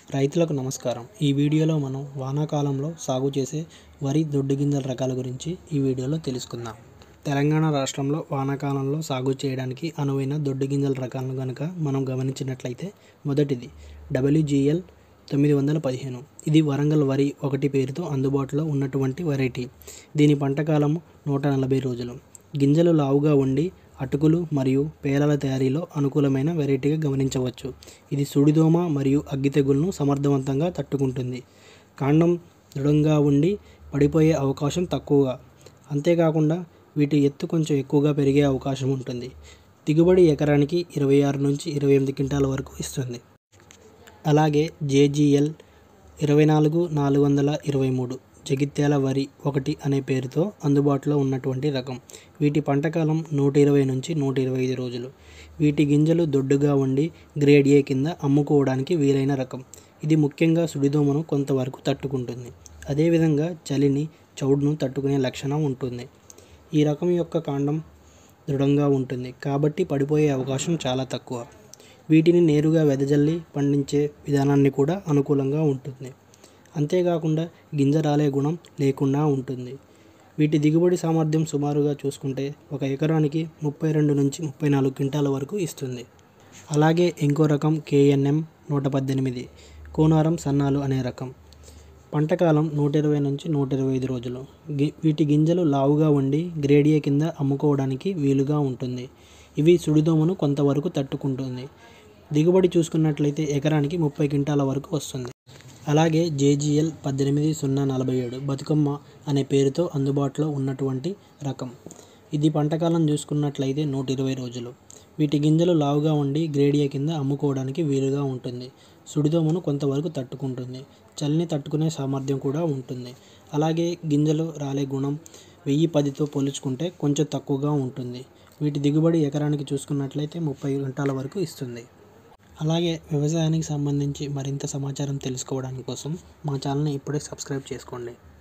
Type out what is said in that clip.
రైతులకు నమస్కారం ఈ వీడియోలో మనం వానాకాలంలో సాగు చేసే వరి దొడ్డు గింజల రకాల గురించి ఈ వీడియోలో తెలుసుకుందాం తెలంగాణ రాష్ట్రంలో వానాకాలంలో సాగు చేయడానికి అనువైన దొడ్డు గింజల రకాలను కనుక మనం గమనించినట్లయితే మొదటిది డబ్ల్యూజిఎల్ తొమ్మిది వందల పదిహేను ఇది వరంగల్ వరి ఒకటి పేరుతో అందుబాటులో ఉన్నటువంటి వెరైటీ దీని పంటకాలం నూట నలభై రోజులు గింజలు లావుగా ఉండి అటుకులు మరియు పేలాల తయారీలో అనుకూలమైన వెరైటీగా గమనించవచ్చు ఇది సుడిదోమ మరియు అగ్గి తెగులను సమర్థవంతంగా తట్టుకుంటుంది కాండం దృఢంగా ఉండి పడిపోయే అవకాశం తక్కువగా అంతేకాకుండా వీటి ఎత్తు కొంచెం ఎక్కువగా పెరిగే అవకాశం ఉంటుంది దిగుబడి ఎకరానికి ఇరవై ఆరు నుంచి ఇరవై ఎనిమిది క్వింటాల వరకు ఇస్తుంది అలాగే జేజీఎల్ ఇరవై నాలుగు నాలుగు వందల ఇరవై మూడు జగిత్యాల వరి ఒకటి అనే పేరుతో అందుబాటులో ఉన్నటువంటి రకం వీటి పంటకాలం నూట ఇరవై నుంచి నూట ఇరవై ఐదు రోజులు వీటి గింజలు దొడ్డుగా ఉండి గ్రేడ్ ఏ కింద అమ్ముకోవడానికి వీలైన రకం ఇది ముఖ్యంగా సుడిదోమను కొంతవరకు తట్టుకుంటుంది అదేవిధంగా చలిని చౌడును తట్టుకునే లక్షణం ఉంటుంది ఈ రకం యొక్క కాండం దృఢంగా ఉంటుంది కాబట్టి పడిపోయే అవకాశం చాలా తక్కువ వీటిని నేరుగా వెదజల్లి పండించే విధానాన్ని కూడా అనుకూలంగా ఉంటుంది అంతేకాకుండా గింజ రాలే గుణం లేకుండా ఉంటుంది వీటి దిగుబడి సామర్థ్యం సుమారుగా చూసుకుంటే ఒక ఎకరానికి ముప్పై రెండు నుంచి ముప్పై నాలుగు క్వింటాల వరకు ఇస్తుంది అలాగే ఇంకో రకం కేఎన్ఎం నూట పద్దెనిమిది కోనారం సన్నాలు అనే రకం పంటకాలం నూట ఇరవై నుంచి నూట ఇరవై ఐదు రోజులు గి వీటి గింజలు లావుగా ఉండి గ్రేడియా కింద అమ్ముకోవడానికి వీలుగా ఉంటుంది ఇవి సుడిదోమను కొంతవరకు తట్టుకుంటుంది దిగుబడి చూసుకున్నట్లయితే ఎకరానికి ముప్పై క్వింటాల వరకు వస్తుంది అలాగే జేజీఎల్ పద్దెనిమిది సున్నా నలభై ఏడు బతుకమ్మ అనే పేరుతో అందుబాటులో ఉన్నటువంటి రకం ఇది పంటకాలం చూసుకున్నట్లయితే నూట ఇరవై రోజులు వీటి గింజలు లావుగా ఉండి గ్రేడియా కింద అమ్ముకోవడానికి వీలుగా ఉంటుంది సుడిదోమను కొంతవరకు తట్టుకుంటుంది చలిని తట్టుకునే సామర్థ్యం కూడా ఉంటుంది అలాగే గింజలు రాలే గుణం వెయ్యి పదితో పోల్చుకుంటే కొంచెం తక్కువగా ఉంటుంది వీటి దిగుబడి ఎకరానికి చూసుకున్నట్లయితే ముప్పై గంటల వరకు ఇస్తుంది అలాగే వ్యవసాయానికి సంబంధించి మరింత సమాచారం తెలుసుకోవడానికి కోసం మా ఛానల్ని ఇప్పుడే సబ్స్క్రైబ్ చేసుకోండి